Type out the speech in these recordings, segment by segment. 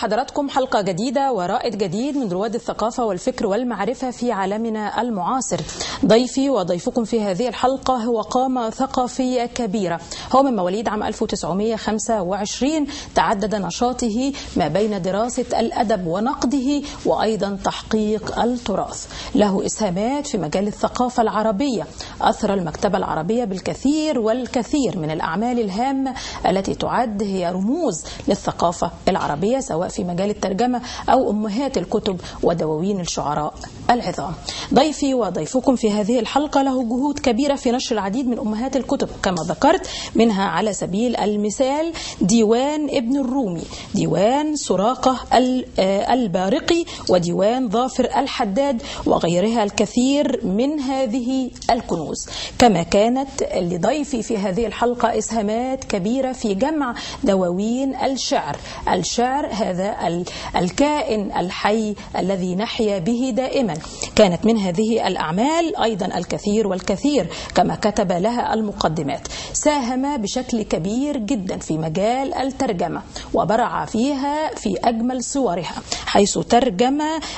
بحضراتكم حلقة جديدة ورائد جديد من رواد الثقافة والفكر والمعرفة في عالمنا المعاصر ضيفي وضيفكم في هذه الحلقة هو قامة ثقافية كبيرة هو من مواليد عام 1925 تعدد نشاطه ما بين دراسة الأدب ونقده وأيضا تحقيق التراث له إسهامات في مجال الثقافة العربية أثر المكتبة العربية بالكثير والكثير من الأعمال الهامة التي تعد هي رموز للثقافة العربية سواء في مجال الترجمة أو أمهات الكتب ودواوين الشعراء العظام ضيفي وضيفكم في هذه الحلقة له جهود كبيرة في نشر العديد من أمهات الكتب كما ذكرت منها على سبيل المثال ديوان ابن الرومي ديوان سراقة البارقي وديوان ظافر الحداد وغيرها الكثير من هذه الكنوز كما كانت لضيفي في هذه الحلقة إسهامات كبيرة في جمع دواوين الشعر الشعر هذا الكائن الحي الذي نحيا به دائما كانت من هذه الأعمال أيضا الكثير والكثير كما كتب لها المقدمات ساهم بشكل كبير جدا في مجال الترجمة وبرع فيها في أجمل صورها حيث ترجم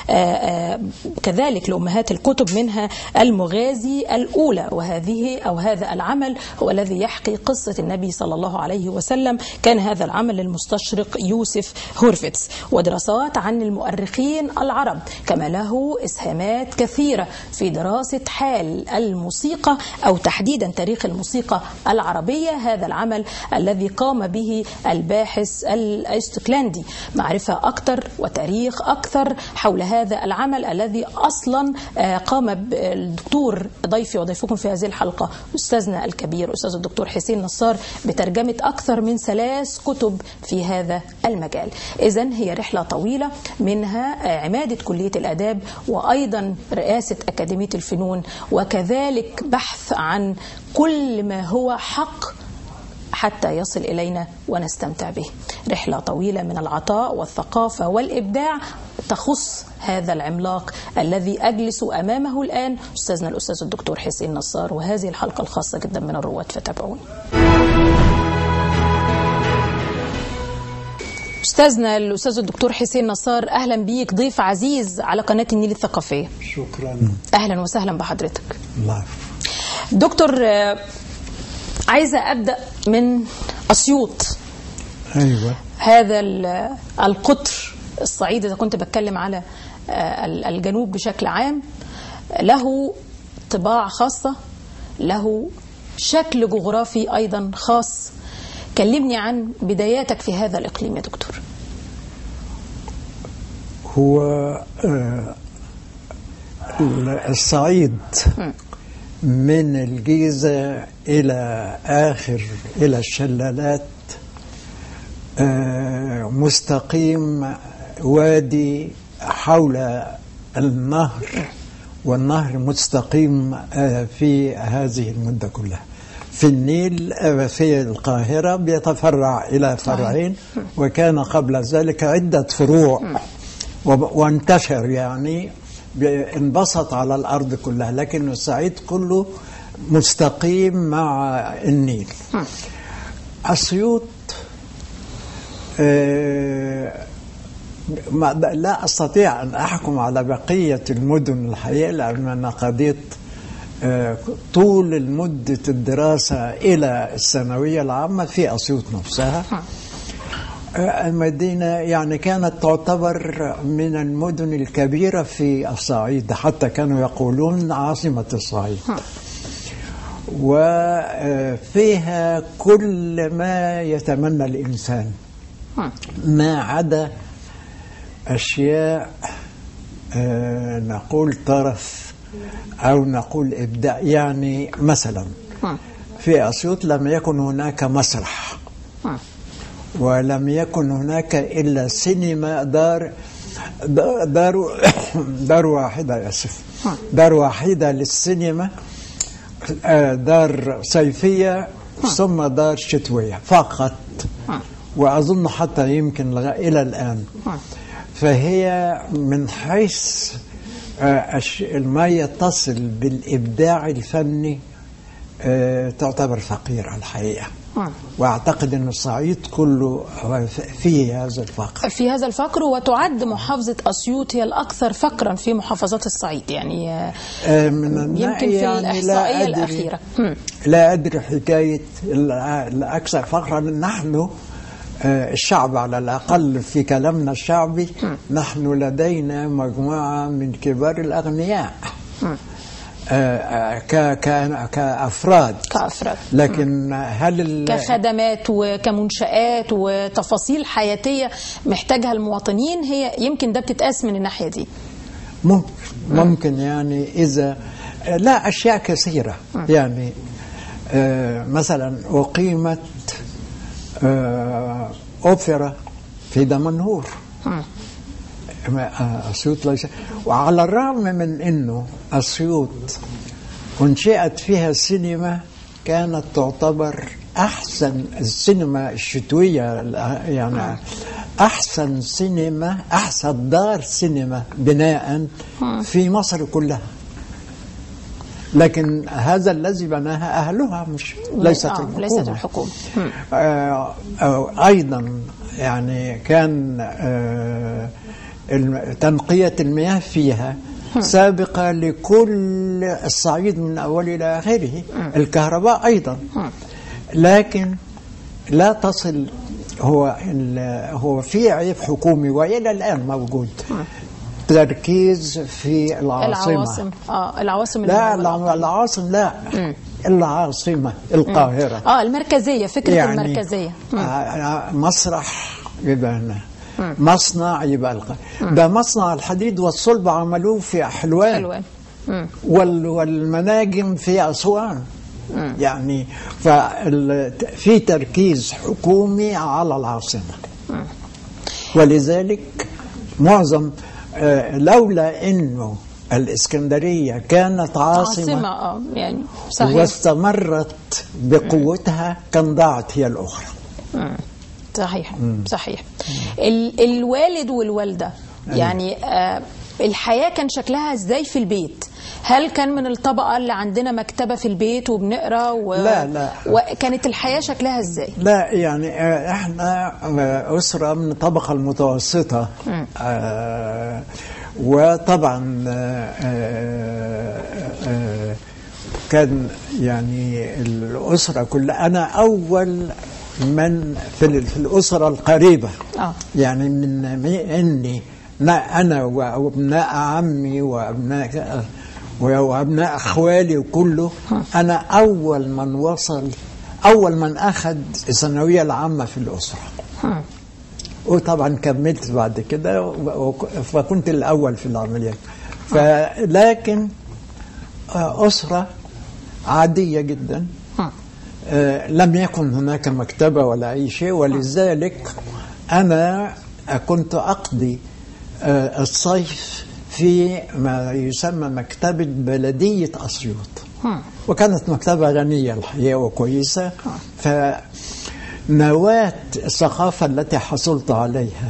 كذلك لأمهات الكتب منها المغازي الأولى وهذه أو هذا العمل هو الذي يحكي قصة النبي صلى الله عليه وسلم كان هذا العمل للمستشرق يوسف هورفيتس ودراسات عن المؤرخين العرب كما له إسهامات كثيرة في دراسة حال الموسيقى أو تحديدا تاريخ الموسيقى العربية هذا العمل الذي قام به الباحث الايستوكلاندي معرفة أكثر وتاريخ أكثر حول هذا العمل الذي أصلا قام الدكتور ضيفي وضيفكم في هذه الحلقة أستاذنا الكبير أستاذ الدكتور حسين نصار بترجمة أكثر من ثلاث كتب في هذا المجال إذا هي رحلة طويلة منها عمادة كلية الآداب وأيضا رئاسة أكاديمية الفنون وكذلك بحث عن كل ما هو حق حتى يصل إلينا ونستمتع به رحلة طويلة من العطاء والثقافة والإبداع تخص هذا العملاق الذي أجلس أمامه الآن أستاذنا الأستاذ الدكتور حسين نصار وهذه الحلقة الخاصة جدا من الرواد فتابعوني استاذنا الاستاذ الدكتور حسين نصار اهلا بيك ضيف عزيز على قناه النيل الثقافيه شكرا اهلا وسهلا بحضرتك الله دكتور عايزه ابدا من اسيوط ايوه هذا القطر الصعيد اذا كنت بتكلم على الجنوب بشكل عام له طباع خاصه له شكل جغرافي ايضا خاص كلمني عن بداياتك في هذا الإقليم يا دكتور هو الصعيد من الجيزة إلى آخر إلى الشلالات مستقيم وادي حول النهر والنهر مستقيم في هذه المدة كلها في النيل في القاهرة بيتفرع إلى فرعين وكان قبل ذلك عدة فروع وانتشر يعني انبسط على الأرض كلها لكن الصعيد كله مستقيم مع النيل أسيوط لا أستطيع أن أحكم على بقية المدن الحقيقة لأن أنا قضيت طول المدة الدراسة إلى الثانوية العامة في أسيوط نفسها المدينة يعني كانت تعتبر من المدن الكبيرة في الصعيد حتى كانوا يقولون عاصمة الصعيد وفيها كل ما يتمنى الإنسان ما عدا أشياء نقول طرف أو نقول إبداع يعني مثلا في أسيوط لم يكن هناك مسرح ولم يكن هناك إلا سينما دار دار دار واحدة آسف دار واحدة للسينما دار صيفية ثم دار شتوية فقط وأظن حتى يمكن إلى الآن فهي من حيث ما يتصل بالإبداع الفني تعتبر فقيرة الحقيقة واعتقد ان الصعيد كله فيه هذا الفقر في هذا الفقر وتعد محافظة أسيوط هي الأكثر فقرا في محافظات الصعيد يعني آه، من يمكن في يعني الإحصائية لا أدري الأخيرة مم. لا أدري حكاية الع- الأكثر فقرا نحن آه، الشعب على الأقل في كلامنا الشعبي نحن لدينا مجموعة من كبار الأغنياء آه، آه، ك- ك- كأفراد كأفراد لكن هل ال- كخدمات وكمنشآت وتفاصيل حياتية محتاجها المواطنين هي يمكن ده بتتقاس من الناحية دي ممكن ممكن يعني إذا لا أشياء كثيرة يعني آه، مثلا أقيمت آه، أوبرا في دمنهور ما- أسيوط ليس وعلى الرغم من أنه أسيوط أنشئت فيها سينما كانت تعتبر أحسن السينما الشتوية يعني أحسن سينما أحسن دار سينما بناء في مصر كلها لكن هذا الذي بناها أهلها مش ليست آه، الحكومة ليست الحكومة مم. آه، آه، أيضا يعني كان آه، الم- تنقية المياه فيها سابقة لكل الصعيد من أوله إلى آخره الكهرباء أيضا لكن لا تصل هو ال- هو في عيب حكومي والى الان موجود تركيز في العاصمه العواصم اه العواصم لا المهمة. الع- العاصم لا العاصمه القاهره اه المركزية فكرة يعني المركزية مم. آه، مسرح يبقى هنا مصنع يبقى الق... ده مصنع الحديد والصلب عملوه في حلوان حلوان مم. وال... والمناجم في أسوان يعني فال... في تركيز حكومي على العاصمة ولذلك معظم آه، لولا انه الاسكندريه كانت عاصمه, عاصمة اه يعني صحيح واستمرت بقوتها كان ضاعت هي الاخرى مم. صحيح صحيح ال الوالد والوالدة يعني آه الحياة كان شكلها ازاي في البيت هل كان من الطبقة اللي عندنا مكتبة في البيت وبنقرا و... لا، لا. وكانت الحياة شكلها ازاي لا يعني آه، احنا آه، أسرة من الطبقة المتوسطة آه، وطبعا آه، آه، آه، كان يعني الأسرة كلها أنا أول من في, ال- في الأسرة القريبة آه. يعني من من إني نا- أنا وأبناء عمي وأبناء وأبناء أخوالي وكله أنا أول من وصل أول من أخذ الثانوية العامة في الأسرة مم. وطبعا كملت بعد كده و- وك- فكنت الأول في العمليات فلكن آه، أسرة عادية جدا مم. آه، لم يكن هناك مكتبة ولا أي شيء ولذلك أنا كنت أقضي آه، الصيف في ما يسمى مكتبة بلدية أسيوط مم. وكانت مكتبة غنية الحقيقة وكويسة فنواة الثقافة التي حصلت عليها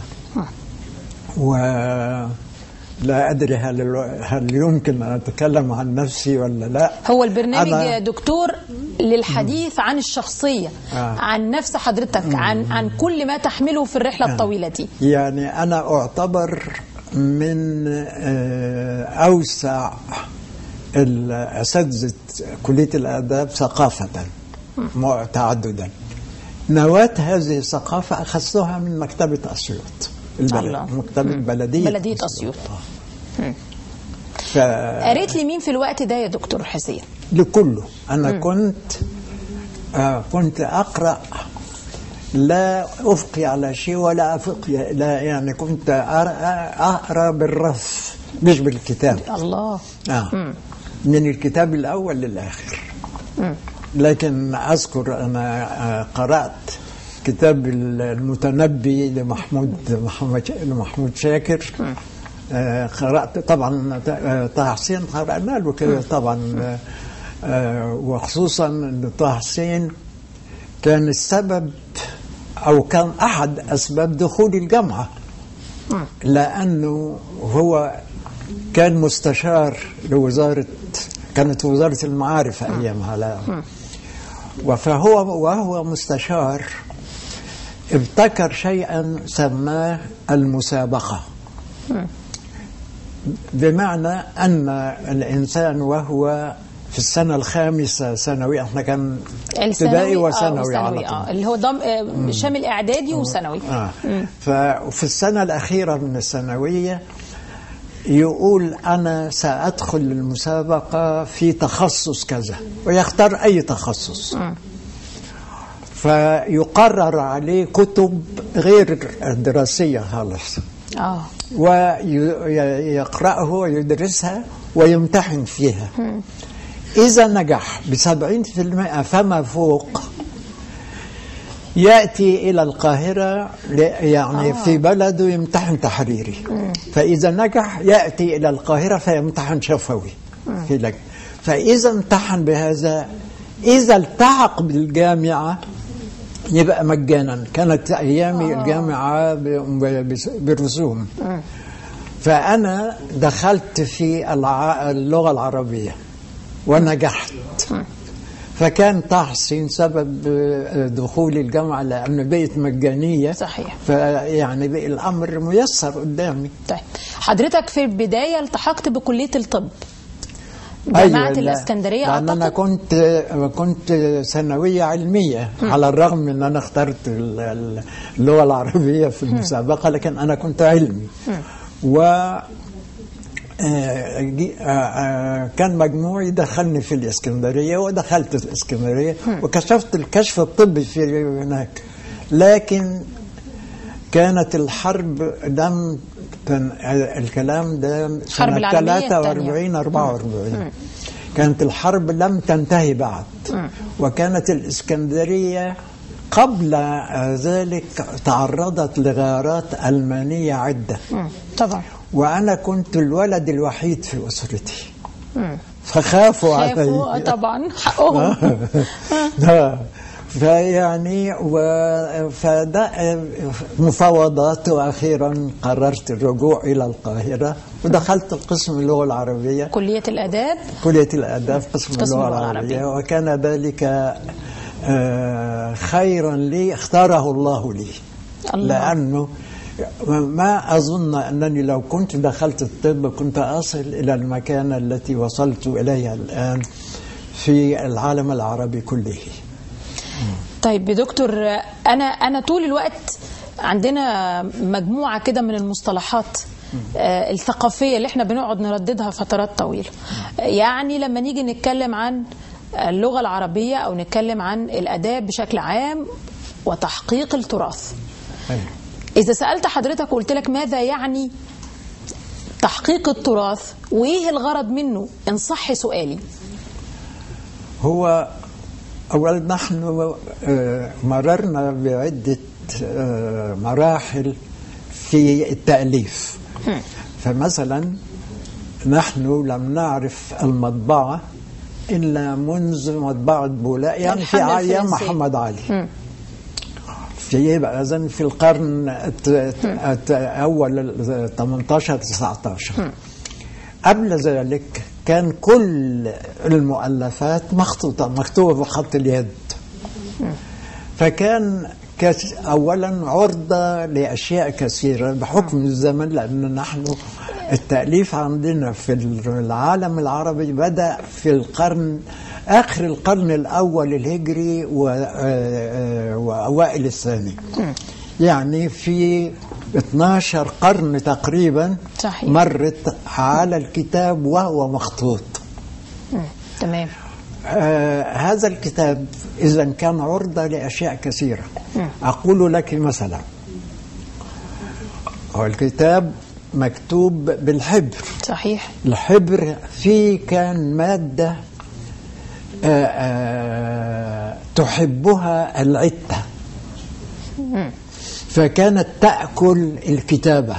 ولا أدري هل, هل يمكن أن أتكلم عن نفسي ولا لا هو البرنامج أنا- يا دكتور للحديث عن الشخصية آه. عن نفس حضرتك عن عن كل ما تحمله في الرحلة الطويلة دي يعني أنا أعتبر من آه، أوسع الأساتذة كلية الآداب ثقافة م- تعددا نواة هذه الثقافة أخذتها من مكتبة أسيوط البلد الله. مكتبة بلدية بلدية أسيوط. ف... قريت لمين في الوقت ده يا دكتور حسين لكله أنا كنت آه كنت أقرأ لا أفقي على شيء ولا أفقي لا يعني كنت أقرأ, أقرأ بالرف مش بالكتاب الله آه. من الكتاب الأول للآخر لكن أذكر أنا آه، قرأت كتاب المتنبي لمحمود محمد لمحمود شاكر آه، قرأت طبعا آه، طه حسين قرأنا له كده طبعا آه، آه، وخصوصا أن طه حسين كان السبب أو كان أحد أسباب دخول الجامعة لأنه هو كان مستشار لوزارة كانت وزارة المعارف أيامها لا فهو وهو مستشار ابتكر شيئا سماه المسابقة بمعنى أن الإنسان وهو في السنة الخامسة ثانوي احنا كان ابتدائي وثانوي على طول آه اللي هو ضم آه شامل إعدادي وثانوي آه. ففي السنة الأخيرة من الثانوية يقول أنا سأدخل المسابقة في تخصص كذا ويختار أي تخصص م. فيقرر عليه كتب غير دراسية خالص آه. ويقرأه ويدرسها ويمتحن فيها م. إذا نجح بسبعين في المئة فما فوق يأتي إلى القاهرة يعني آه. في بلده يمتحن تحريري م. فإذا نجح يأتي إلى القاهرة فيمتحن شفوي في لك فإذا امتحن بهذا إذا التحق بالجامعة يبقى مجانا كانت أيامي آه. الجامعة برسوم فأنا دخلت في اللغة العربية ونجحت فكان تحسين سبب دخولي الجامعة لأن بقت مجانية صحيح فيعني بقى الأمر ميسر قدامي طيب حضرتك في البداية التحقت بكلية الطب جامعة أيوة الإسكندرية لأن أنا كنت كنت ثانوية علمية م. على الرغم من أن أنا اخترت اللغة العربية في المسابقة لكن أنا كنت علمي م. و كان مجموعي دخلني في الإسكندرية ودخلت الإسكندرية وكشفت الكشف الطبي في هناك لكن كانت الحرب لم الكلام ده سنة 43 44 كانت الحرب لم تنتهي بعد وكانت الإسكندرية قبل ذلك تعرضت لغارات ألمانية عدة طبعا وأنا كنت الولد الوحيد في أسرتي فخافوا علي طبعا حقهم فيعني و... فده مفاوضات واخيرا قررت الرجوع الى القاهره ودخلت القسم اللغه العربيه كليه الاداب كليه الاداب قسم, قسم اللغه العربيه, العربية. وكان ذلك خيرا لي اختاره الله لي الله. لانه ما أظن أنني لو كنت دخلت الطب كنت أصل إلى المكانة التي وصلت إليها الآن في العالم العربي كله طيب يا دكتور أنا أنا طول الوقت عندنا مجموعة كده من المصطلحات الثقافية اللي احنا بنقعد نرددها فترات طويلة يعني لما نيجي نتكلم عن اللغة العربية أو نتكلم عن الأداب بشكل عام وتحقيق التراث إذا سألت حضرتك وقلت لك ماذا يعني تحقيق التراث وإيه الغرض منه إن صح سؤالي هو أولا نحن مررنا بعدة مراحل في التأليف فمثلا نحن لم نعرف المطبعة إلا منذ مطبعة بولاء يعني في أيام محمد علي في اذا في القرن اول 18 19 قبل ذلك كان كل المؤلفات مخطوطه مكتوبه بخط اليد فكان اولا عرضه لاشياء كثيره بحكم الزمن لان نحن التاليف عندنا في العالم العربي بدا في القرن آخر القرن الأول الهجري وأوائل الثاني يعني في 12 قرن تقريبا صحيح. مرت على الكتاب وهو مخطوط تمام آه هذا الكتاب إذا كان عرضة لأشياء كثيرة م. أقول لك مثلا هو الكتاب مكتوب بالحبر صحيح الحبر فيه كان مادة آآ آآ تحبها العتة فكانت تأكل الكتابة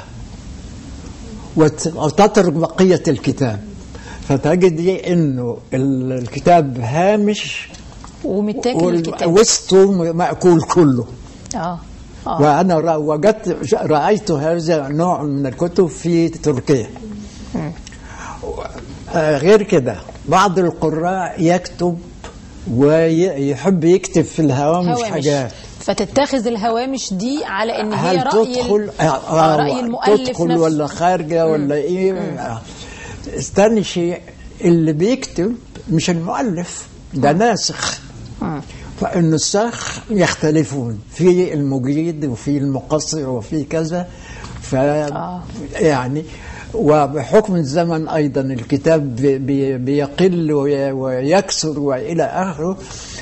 وتترك بقية الكتاب فتجدي انه الكتاب هامش ومتاكل الكتاب وسطه مأكول كله اه اه وانا وجدت رايت هذا نوع من الكتب في تركيا غير كده بعض القراء يكتب ويحب يكتب في الهوامش هوامش حاجات فتتخذ الهوامش دي على ان هي هل راي ال- تدخل آه، راي المؤلف تدخل نفسه ولا خارجه ولا ايه آه. استني شيء اللي بيكتب مش المؤلف ده ناسخ فالنساخ يختلفون في المجيد وفي المقصر وفي كذا ف يعني وبحكم الزمن ايضا الكتاب بي- بي- بيقل وي- ويكثر والى اخره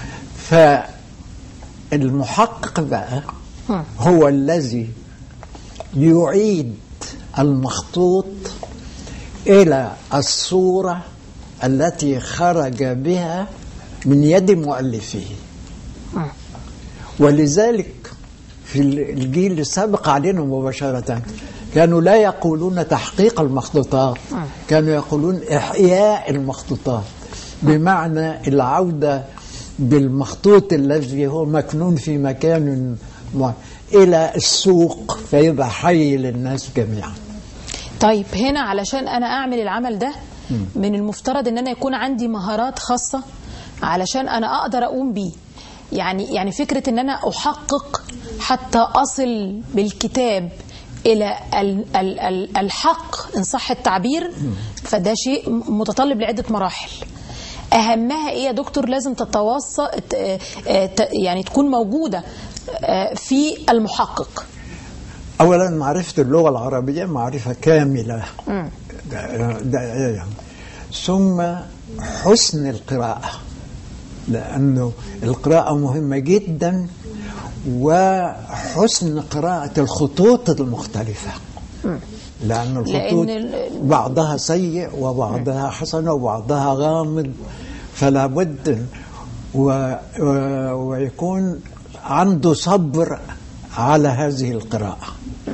فالمحقق بقى هو الذي يعيد المخطوط الى الصوره التي خرج بها من يد مؤلفه ولذلك في الجيل السابق علينا مباشرة كانوا لا يقولون تحقيق المخطوطات كانوا يقولون إحياء المخطوطات بمعنى العودة بالمخطوط الذي هو مكنون في مكان معين إلى السوق فيبقى حي للناس جميعا طيب هنا علشان انا اعمل العمل ده من المفترض ان انا يكون عندي مهارات خاصه علشان انا اقدر اقوم بيه يعني يعني فكره ان انا احقق حتى اصل بالكتاب الى ال- ال- ال- الحق ان صح التعبير فده شيء متطلب لعده مراحل اهمها ايه يا دكتور لازم تتوصل ت- ت- يعني تكون موجوده آه، في المحقق أولا معرفة اللغة العربية معرفة كاملة ده- ده- ثم حسن القراءة لأنه القراءة مهمة جدا وحسن قراءة الخطوط المختلفة لأن الخطوط لأن ال- بعضها سيء وبعضها حسن وبعضها غامض فلا بد و و ويكون عنده صبر على هذه القراءة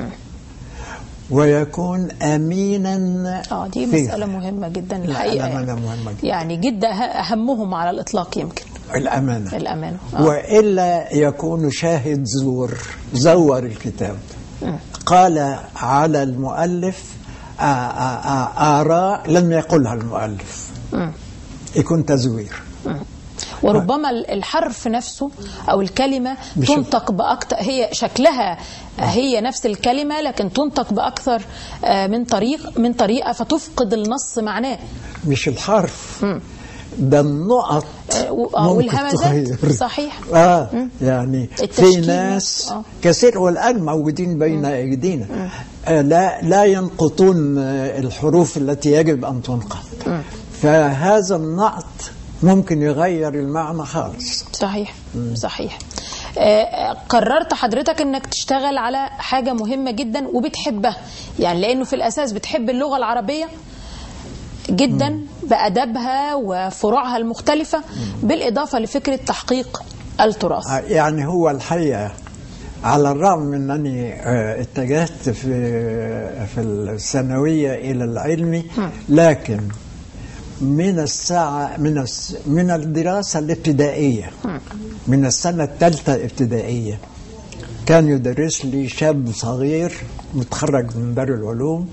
ويكون أمينا اه دي فيها. مسألة مهمة جدا لا، الحقيقة الأمانة يعني. مهمة جدا. يعني جدا أه- أهمهم على الإطلاق يمكن الأمانة الأمانة آه. وإلا يكون شاهد زور زور الكتاب قال على المؤلف آ- آ- آ- آراء لم يقلها المؤلف يكون تزوير وربما ال- الحرف نفسه أو الكلمة مش- تنطق بأكتر هي شكلها هي نفس الكلمة لكن تنطق بأكثر آه، من طريق من طريقة فتفقد النص معناه مش الحرف ده النقط آه، و- آه، ممكن والهمزات تغير. صحيح اه يعني في التشكيل ناس آه. كثير والان موجودين بين ايدينا آه لا لا ينقطون آه، الحروف التي يجب ان تنقط فهذا النقط ممكن يغير المعنى خالص صحيح صحيح آه، قررت حضرتك انك تشتغل على حاجة مهمة جدا وبتحبها يعني لانه في الاساس بتحب اللغة العربية جدا بأدبها وفروعها المختلفة بالإضافة لفكرة تحقيق التراث آه، يعني هو الحقيقه على الرغم من انني آه، اتجهت في في الثانويه الى العلمي لكن من الساعه من الس- من الدراسه الابتدائيه من السنه الثالثه ابتدائيه كان يدرس لي شاب صغير متخرج من دار العلوم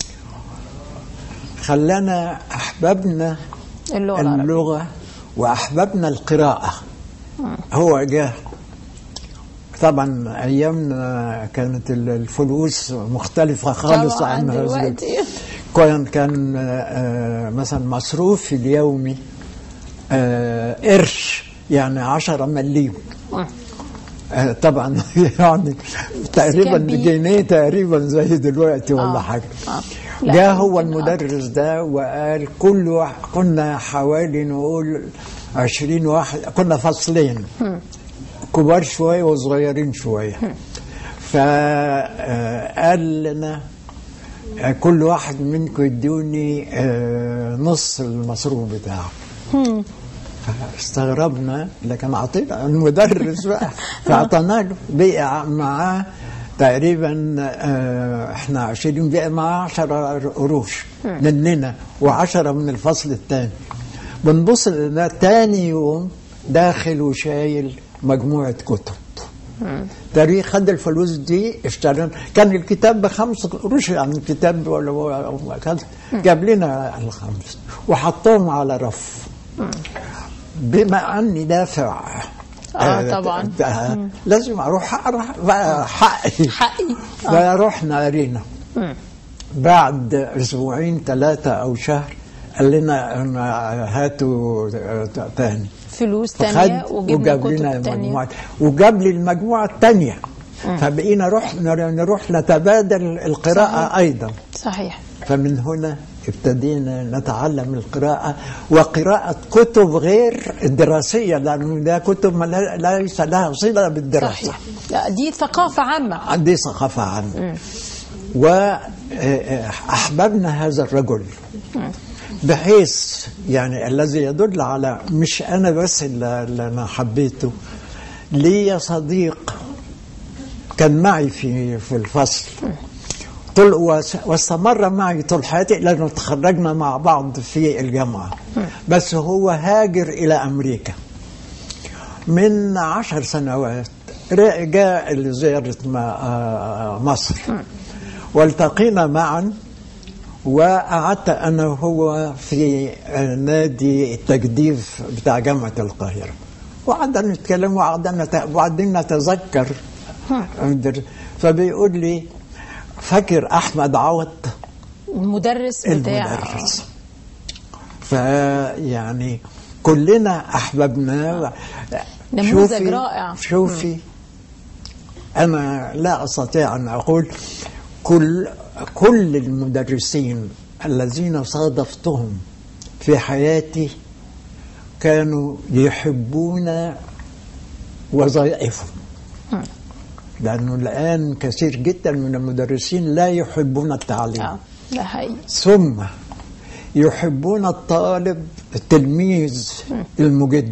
خلانا احببنا اللغة العربية اللغه واحببنا القراءه هو جه طبعا ايامنا كانت ال- الفلوس مختلفه خالص طبعاً عن هذه دلوقتي. كان كان آه، مثلا مصروف اليومي آه، قرش يعني 10 مليم آه، طبعا يعني تقريبا كان بي- جنيه تقريبا زي دلوقتي ولا آه، حاجه آه. لا، جاء هو يمكن المدرس ده وقال كل واحد كنا حوالي نقول عشرين واحد كنا فصلين كبار شوية وصغيرين شوية فقال لنا آه، كل واحد منكم يدوني آه، نص المصروف بتاعه استغربنا لكن اعطينا المدرس بقى فاعطينا له بقى معاه تقريبا آه، احنا 20 بقى معاه 10 قروش مننا و10 من الفصل الثاني بنبص لنا تاني يوم داخل وشايل مجموعه كتب تاريخ خد الفلوس دي اشترينا كان الكتاب بخمس قروش يعني الكتاب ولا ولا كذا جاب لنا الخمس وحطهم على رف بما اني دافع آه، طبعاً. آه، لازم اروح اروح بقى حقي حقي آه. فرحنا قرينا بعد اسبوعين ثلاثه او شهر قال لنا إن هاتوا تاني فلوس فخد تانية وجبنا وجاب لنا كتب تانية مجموعة وجاب لي المجموعة الثانية فبقينا روح نروح نتبادل القراءة صحيح. أيضا صحيح فمن هنا ابتدينا نتعلم القراءة وقراءة كتب غير الدراسية لأن ده كتب ما لا- ليس لها صلة بالدراسة صحيح لا، دي ثقافة عامة عندي ثقافة عنه وأحببنا هذا الرجل بحيث يعني الذي يدل على مش أنا بس اللي اللي أنا حبيته لي صديق كان معي في في الفصل طول واس- واستمر معي طول حياتي لأنه تخرجنا مع بعض في الجامعة بس هو هاجر إلى أمريكا من عشر سنوات را- جاء لزيارة ما- آه، مصر والتقينا معا وقعدت أنا وهو في آه، نادي التجديف بتاع جامعة القاهرة وقعدنا نتكلم وقعدنا نت- وبعدين نتذكر فبيقول لي فاكر أحمد عوض المدرس بتاع المدرس فيعني كلنا احببناه نموذج شوفي- رائع. شوفي انا لا استطيع ان اقول كل كل المدرسين الذين صادفتهم في حياتي كانوا يحبون وظائفهم لانه الان كثير جدا من المدرسين لا يحبون التعليم آه، ده حقيقي ثم يحبون الطالب التلميذ المجد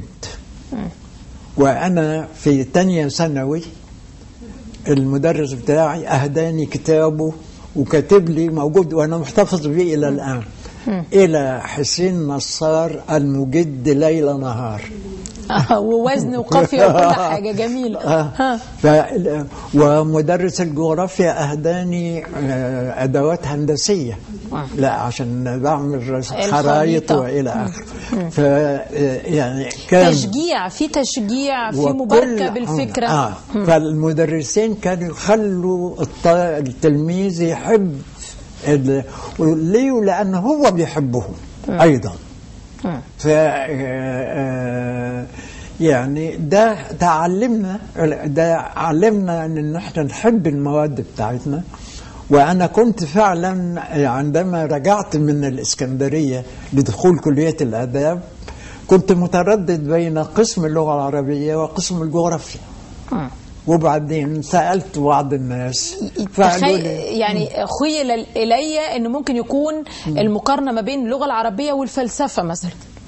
وأنا في تانية ثانوي المدرس بتاعي أهداني كتابه وكاتب لي موجود وأنا محتفظ به إلى الآن إلى حسين نصار المجد ليل نهار آه، ووزن وقافية وكل حاجة جميلة آه. ها. ف... ومدرس الجغرافيا اهداني آه، ادوات هندسيه لا عشان بعمل خرايط الخريطة. والى اخره ف يعني كان تشجيع في تشجيع في وكل- مباركة بالفكرة آه. فالمدرسين كانوا يخلوا الط- التلميذ يحب ال... ليه لأنه هو بيحبهم أيضا ف آه، يعني ده تعلمنا ده علمنا ان احنا نحب المواد بتاعتنا وانا كنت فعلا عندما رجعت من الاسكندريه لدخول كليه الاداب كنت متردد بين قسم اللغه العربيه وقسم الجغرافيا وبعدين سالت بعض الناس فقالوا تخيل لي يعني خيل إلي أنه ممكن يكون المقارنة ما بين اللغة العربية والفلسفة مثلا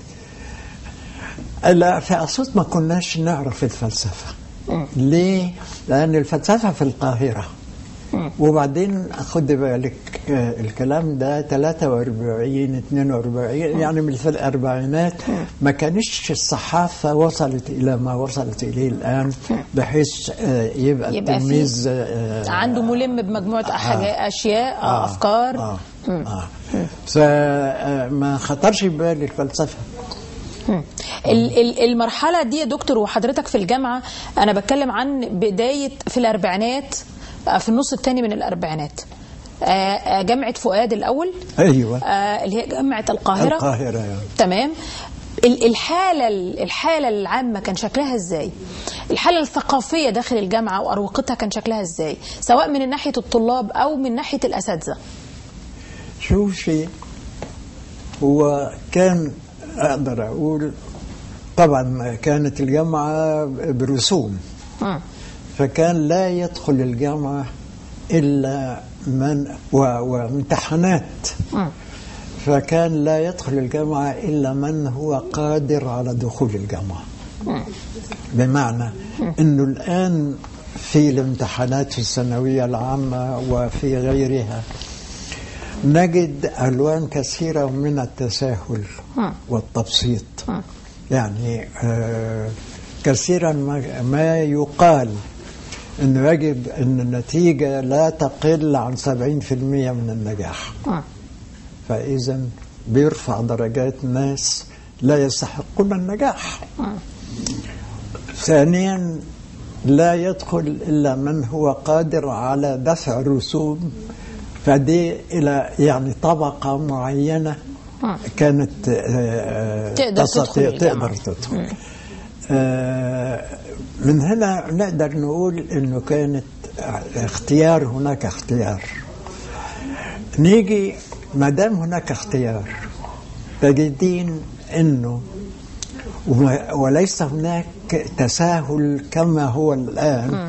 لا في أسيوط ما كناش نعرف الفلسفة ليه؟ لأن الفلسفة في القاهرة وبعدين خد بالك آه، الكلام ده 43 42 يعني من في الأربعينات ما كانش الصحافة وصلت إلى ما وصلت إليه الآن بحيث آه، يبقى يبقى في التلميذ آه، عنده ملم بمجموعة حاجات أشياء آه. أفكار آه. آه. فما خطرش ببالي الفلسفة ال- ال- المرحلة دي يا دكتور وحضرتك في الجامعة أنا بتكلم عن بداية في الأربعينات آه، في النص الثاني من الأربعينات آه، آه، جامعة فؤاد الأول أيوة آه، اللي هي جامعة القاهرة القاهرة يعني. تمام ال- الحالة الحالة العامة كان شكلها ازاي؟ الحالة الثقافية داخل الجامعة وأروقتها كان شكلها ازاي؟ سواء من ناحية الطلاب أو من ناحية الأساتذة. شوفي هو كان اقدر اقول طبعا كانت الجامعه برسوم مم. فكان لا يدخل الجامعه الا من و- وامتحانات مم. فكان لا يدخل الجامعه الا من هو قادر على دخول الجامعه بمعنى انه الان في الامتحانات في الثانويه العامه وفي غيرها نجد الوان كثيره من التساهل مم. والتبسيط مم. يعني آه، كثيرا ما, ما يقال انه يجب ان النتيجه لا تقل عن 70% من النجاح مم. فاذا بيرفع درجات ناس لا يستحقون النجاح ثانيا لا يدخل إلا من هو قادر على دفع الرسوم فدي إلى يعني طبقة معينة كانت آه، تقدر تستطيع تدخل الجامعة. تقدر تدخل آه، من هنا نقدر نقول انه كانت اختيار هناك اختيار نيجي ما دام هناك اختيار تجدين انه وما- وليس هناك تساهل كما هو الان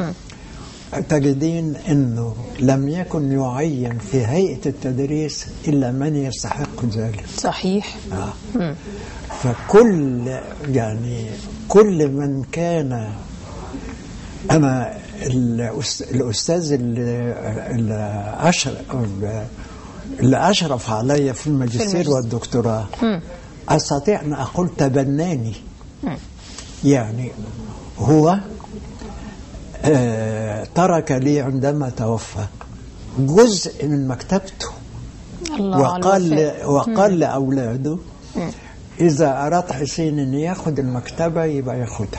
تجدين انه لم يكن يعين في هيئه التدريس الا من يستحق ذلك صحيح آه. فكل يعني كل من كان انا الأس- الاستاذ اللي اللي اشرف اللي اشرف علي في الماجستير الماجستير. والدكتوراه استطيع ان اقول تبناني يعني هو آه ترك لي عندما توفى جزء من مكتبته الله على وقال الوفاء. وقال لاولاده اذا اراد حسين ان ياخذ المكتبه يبقى ياخدها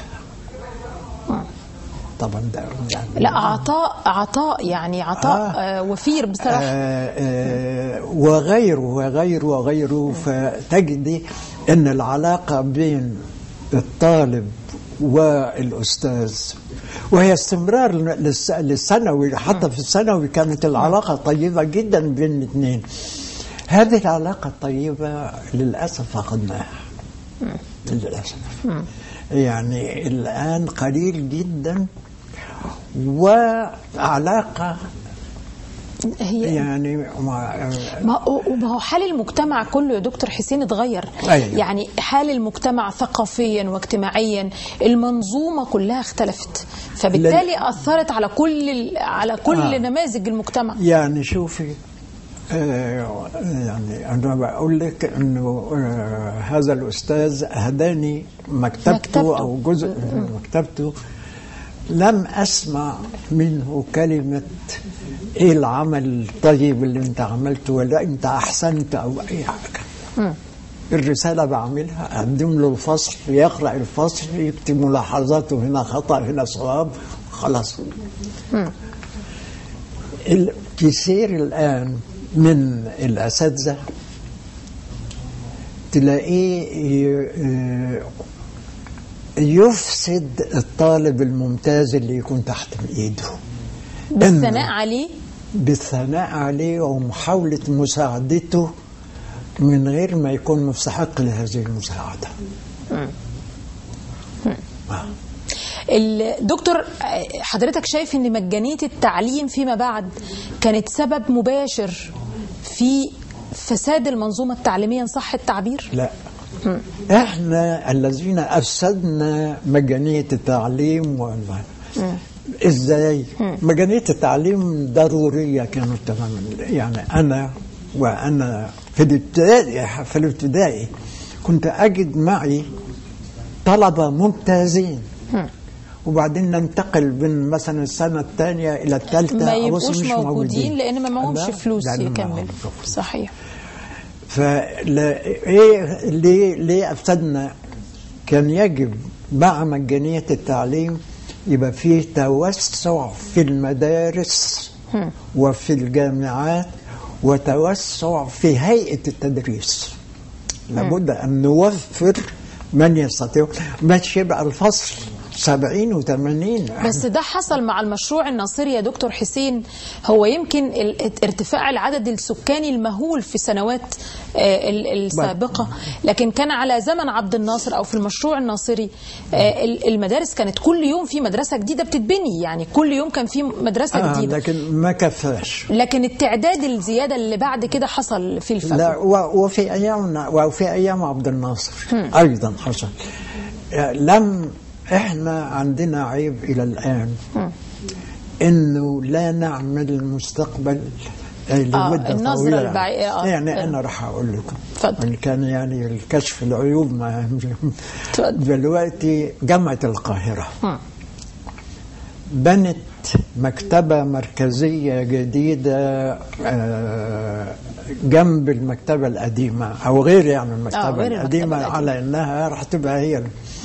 طبعا ده يعني لا عطاء عطاء يعني عطاء آه. آه. وفير بصراحه آه آه وغيره وغيره وغيره فتجدي ان العلاقه بين الطالب والاستاذ وهي استمرار للس- للثانوي حتى في الثانوي كانت العلاقه طيبه جدا بين الاثنين هذه العلاقه الطيبه للاسف فقدناها للاسف يعني الان قليل جدا وعلاقه هي يعني مع ما هو ما هو حال المجتمع كله يا دكتور حسين اتغير أيوة. يعني حال المجتمع ثقافيا واجتماعيا المنظومه كلها اختلفت فبالتالي اثرت على كل ال- على كل آه. نماذج المجتمع يعني شوفي آه، يعني أنا بقول لك إنه آه، هذا الأستاذ أهداني مكتبته, مكتبته. أو جزء من مكتبته لم أسمع منه كلمة إيه العمل الطيب اللي أنت عملته ولا أنت أحسنت أو أي حاجة الرسالة بعملها أقدم له الفصل يقرأ الفصل يكتب ملاحظاته هنا خطأ هنا صواب خلاص الكثير الآن من الأساتذة تلاقيه ي- يفسد الطالب الممتاز اللي يكون تحت ايده بالثناء عليه بالثناء عليه ومحاولة مساعدته من غير ما يكون مستحق لهذه المساعدة الدكتور حضرتك شايف ان مجانيه التعليم فيما بعد كانت سبب مباشر في فساد المنظومه التعليميه ان صح التعبير لا احنا الذين افسدنا مجانيه التعليم وال... ازاي مجانيه التعليم ضروريه كانت تماما يعني انا وانا في الابتدائي في الابتدائي كنت اجد معي طلبه ممتازين وبعدين ننتقل من مثلا السنه الثانيه الى الثالثه ما أبص يبقوش مش موجودين لان ما معهمش لا، فلوس لأن ما يكملوا معهمش فلوس. صحيح فلا ايه ليه ليه افسدنا كان يجب مع مجانيه التعليم يبقى فيه توسع في المدارس وفي الجامعات وتوسع في هيئه التدريس لابد ان نوفر من يستطيع مش يبقى الفصل سبعين وثمانين بس ده حصل مع المشروع الناصري يا دكتور حسين هو يمكن ال- ارتفاع العدد السكاني المهول في السنوات آه، ال- السابقة لكن كان على زمن عبد الناصر أو في المشروع الناصري آه، ال- المدارس كانت كل يوم في مدرسة جديدة بتتبني يعني كل يوم كان في مدرسة آه جديدة لكن ما كفاش لكن التعداد الزيادة اللي بعد كده حصل في الفجر لا و- وفي ايامنا وفي ايام عبد الناصر ايضا حصل آه، لم احنا عندنا عيب الى الان انه لا نعمل المستقبل آه، لمده النظرة طويله البعيدة، آه. يعني انا راح اقول لكم اتفضل. إن كان يعني الكشف العيوب ما اتفضل. دلوقتي جامعه القاهره بنت مكتبة مركزية جديدة آه، جنب المكتبة القديمة أو غير يعني المكتبة غير المكتبة القديمة القديمة. على إنها راح تبقى هي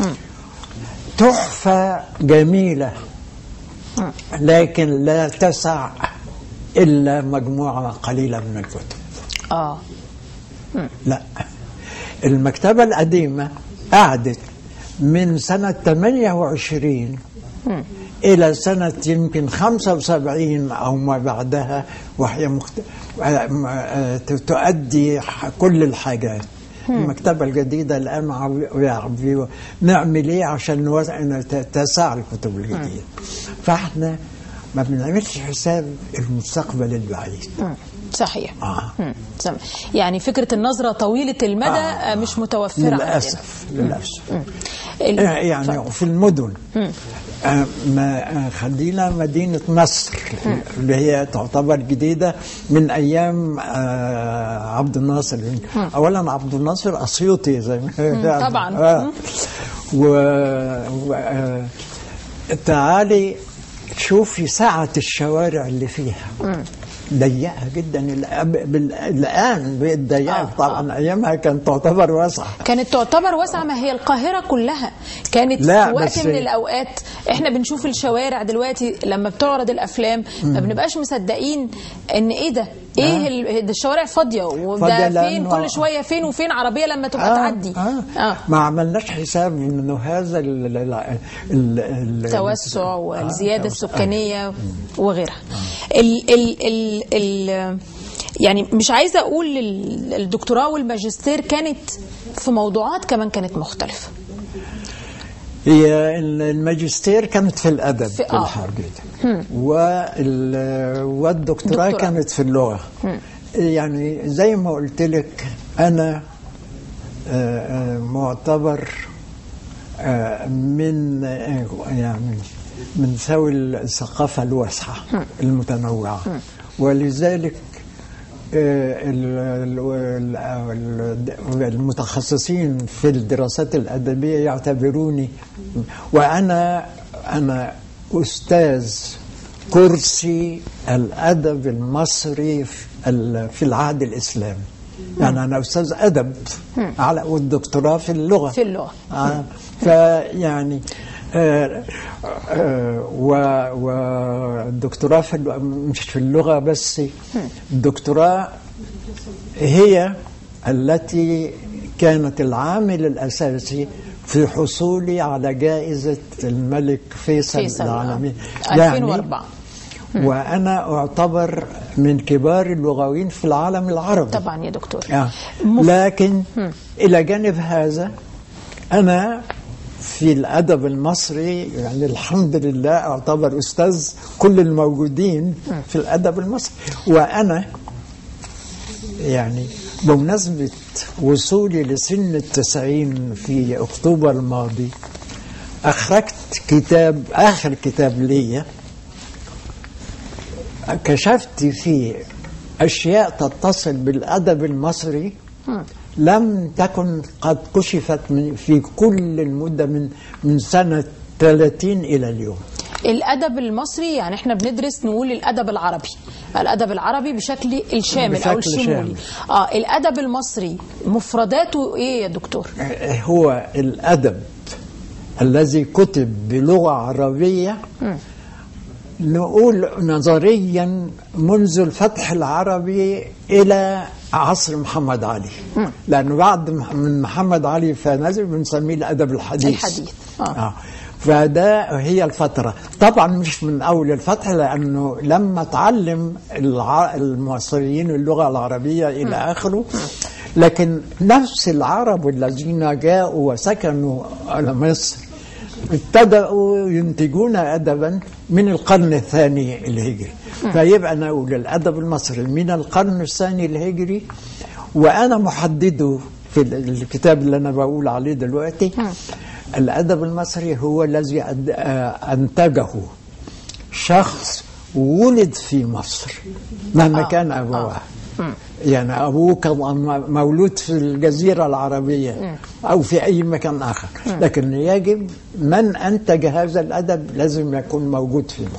تحفة جميلة لكن لا تسع إلا مجموعة قليلة من الكتب اه لا المكتبة القديمة قعدت من سنة 28 إلى سنة يمكن 75 أو ما بعدها وهي مخت... آه، آه، تؤدي ح- كل الحاجات المكتبة الجديدة الآن عم- بي- نعمل إيه عشان نوز- نت- تسع الكتب الجديدة فإحنا ما بنعملش حساب المستقبل البعيد مم. صحيح آه. مم. سم- يعني فكره النظره طويله المدى آه. مش متوفره عندنا. للأسف للأسف ال- يعني في المدن آه، ما آه، خلينا مدينة نصر اللي هي تعتبر جديدة من أيام آه، عبد الناصر أولا عبد الناصر أسيوطي زي ما طبعاً. آه. و, و... آه، تعالي شوفي سعة الشوارع اللي فيها ضيقة جدا الآن- بال- الآن بقت ضيقة آه، طبعا أيامها كانت تعتبر واسعة كانت تعتبر واسعه ما هي القاهره كلها كانت لا، في وقت بس- من الاوقات احنا بنشوف الشوارع دلوقتي لما بتعرض الافلام ما بنبقاش مصدقين ان ايه ده ايه ال- ده الشوارع فاضيه فاضية وده فين لأنه- كل شويه فين وفين عربيه لما تبقى تعدي آه. آه. ما عملناش حساب انه هذا ال ال ال ال ال التوسع والزياده آه. السكانيه وغيرها ال ال ال ال يعني مش عايزه اقول ال- الدكتوراه والماجستير كانت في موضوعات كمان كانت مختلفه هي ال- الماجستير كانت في الادب في- في آه. الحرجية وال والدكتوراه دكتوراه. كانت في اللغه يعني زي ما قلت لك انا آه، آه، معتبر آه، من آه، يعني من ذوي الثقافه الواسعه المتنوعه ولذلك آه، ال- ال- ال- المتخصصين في الدراسات الأدبية يعتبروني وأنا أنا أستاذ كرسي الأدب المصري في ال- في العهد الإسلامي يعني أنا أستاذ أدب على والدكتوراه في اللغة في اللغة. آه فيعني آه آه و- والدكتوراه في اللغة مش في اللغة بس الدكتوراه هي التي كانت العامل الأساسي في حصولي على جائزة الملك فيصل, فيصل، آه. العالمي 2004 وأنا أعتبر من كبار اللغويين في العالم العربي طبعا يا دكتور آه. مف- لكن إلى جانب هذا أنا في الأدب المصري يعني الحمد لله أعتبر أستاذ كل الموجودين في الأدب المصري وأنا يعني بمناسبة وصولي لسن التسعين في أكتوبر الماضي أخرجت كتاب آخر كتاب ليا كشفت فيه أشياء تتصل بالأدب المصري لم تكن قد كشفت من في كل المدة من من سنة 30 إلى اليوم الادب المصري يعني احنا بندرس نقول الادب العربي الادب العربي بشكل الشامل او بشكل الشمولي شامل. اه الادب المصري مفرداته ايه يا دكتور هو الأدب الذي كتب بلغة عربية نقول نظريا منذ الفتح العربي إلى عصر محمد علي لأنه بعد مح- من محمد علي فنزل بنسميه الأدب الحديث الحديث، آه. آه. فده هي الفترة طبعا مش من أول الفتح لأنه لما تعلم الع- المصريين اللغة العربية إلى آخره لكن نفس العرب الذين جاءوا وسكنوا على مصر ابتدأوا ينتجون أدبا من القرن الثاني الهجري فيبقى نقول الأدب المصري من القرن الثاني الهجري وأنا محدده في ال- الكتاب اللي أنا بقول عليه دلوقتي الأدب المصري هو الذي أد- آه، أنتجه شخص ولد في مصر مهما كان أبواه يعني أبوه كان مولود في الجزيرة العربية أو في أي مكان آخر لكن يجب من أنتج هذا الأدب لازم يكون موجود في مصر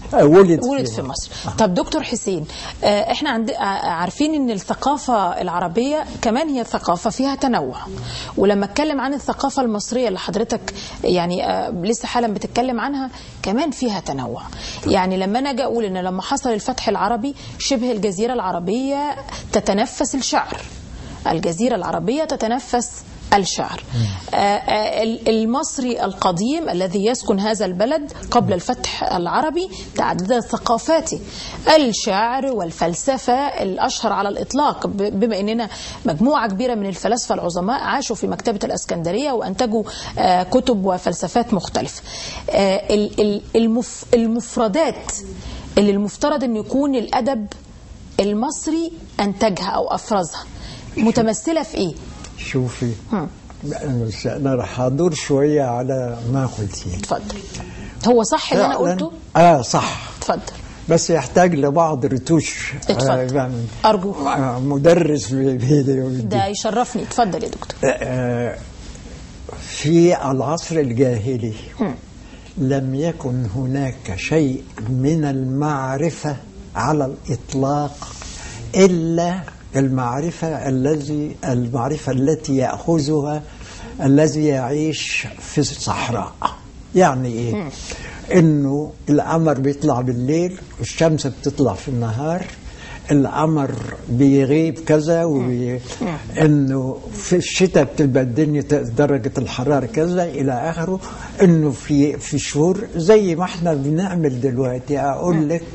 ولد, ولد في مصر طب دكتور حسين آه، احنا عند آه، عارفين ان الثقافة العربية كمان هي ثقافة فيها تنوع ولما اتكلم عن الثقافة المصرية اللي حضرتك يعني آه، لسه حالا بتتكلم عنها كمان فيها تنوع يعني لما انا اجي اقول ان لما حصل الفتح العربي شبه الجزيرة العربية تتنفس الشعر الجزيرة العربية تتنفس الشعر آه، آه، المصري القديم الذي يسكن هذا البلد قبل الفتح العربي تعددت ثقافاته الشعر والفلسفة الأشهر على الإطلاق ب- بما أننا مجموعة كبيرة من الفلاسفة العظماء عاشوا في مكتبة الأسكندرية وأنتجوا آه، كتب وفلسفات مختلفة آه، ال- ال- المف- المفردات اللي المفترض أن يكون الأدب المصري أنتجها أو أفرزها متمثلة في إيه؟ شوفي هم. بس انا راح ادور شويه على ما قلتيه اتفضل هو صح اللي انا فعلاً- قلته اه صح اتفضل بس يحتاج لبعض رتوش اتفضل. آه، يعني أرجوك. آه، مدرس بي- بي- ده يشرفني اتفضل يا دكتور آه، في العصر الجاهلي لم يكن هناك شيء من المعرفة على الإطلاق إلا المعرفة الذي المعرفة التي يأخذها الذي يعيش في الصحراء يعني إيه؟ إنه القمر بيطلع بالليل والشمس بتطلع في النهار القمر بيغيب كذا وبي... انه في الشتاء بتبقى الدنيا ت- درجه الحراره كذا الى اخره انه في في شهور زي ما احنا بنعمل دلوقتي اقول لك